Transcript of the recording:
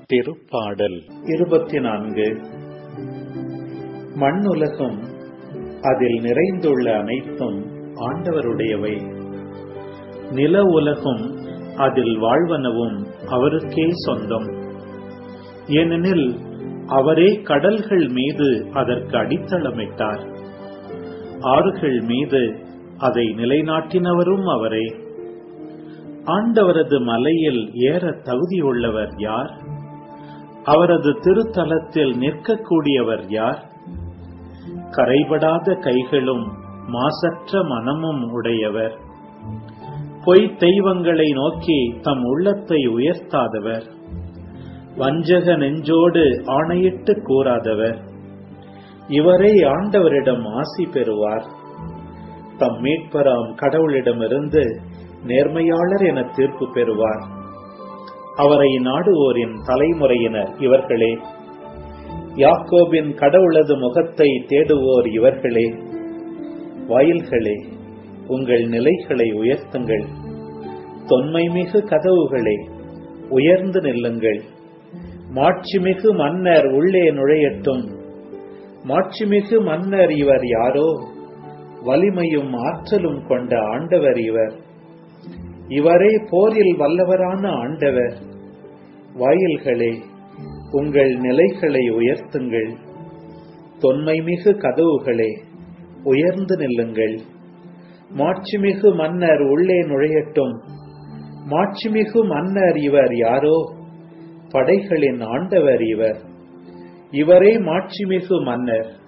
திருப்பாடல் இருபத்தி நான்கு மண்ணுலகம் அதில் நிறைந்துள்ள அனைத்தும் ஆண்டவருடையவை நில உலகம் அதில் வாழ்வனவும் அவருக்கே சொந்தம் ஏனெனில் அவரே கடல்கள் மீது அதற்கு அடித்தளமிட்டார் ஆறுகள் மீது அதை நிலைநாட்டினவரும் அவரே ஆண்டவரது மலையில் ஏற தகுதியுள்ளவர் யார் அவரது திருத்தலத்தில் நிற்கக்கூடியவர் யார் கரைபடாத கைகளும் மாசற்ற மனமும் உடையவர் பொய் தெய்வங்களை நோக்கி தம் உள்ளத்தை உயர்த்தாதவர் வஞ்சக நெஞ்சோடு ஆணையிட்டு கூறாதவர் இவரை ஆண்டவரிடம் ஆசி பெறுவார் தம் மீட்பராம் கடவுளிடமிருந்து நேர்மையாளர் என தீர்ப்பு பெறுவார் அவரை நாடுவோரின் தலைமுறையினர் இவர்களே யாக்கோபின் கடவுளது முகத்தை தேடுவோர் இவர்களே வாயில்களே உங்கள் நிலைகளை உயர்த்துங்கள் தொன்மைமிகு கதவுகளே உயர்ந்து நில்லுங்கள் மாட்சிமிகு மன்னர் உள்ளே நுழையட்டும் மாட்சிமிகு மன்னர் இவர் யாரோ வலிமையும் ஆற்றலும் கொண்ட ஆண்டவர் இவர் இவரே போரில் வல்லவரான ஆண்டவர் வாயில்களே உங்கள் நிலைகளை உயர்த்துங்கள் தொன்மைமிகு கதவுகளே உயர்ந்து நில்லுங்கள் மாட்சிமிகு மன்னர் உள்ளே நுழையட்டும் மாட்சிமிகு மன்னர் இவர் யாரோ படைகளின் ஆண்டவர் இவர் இவரே மாட்சிமிகு மன்னர்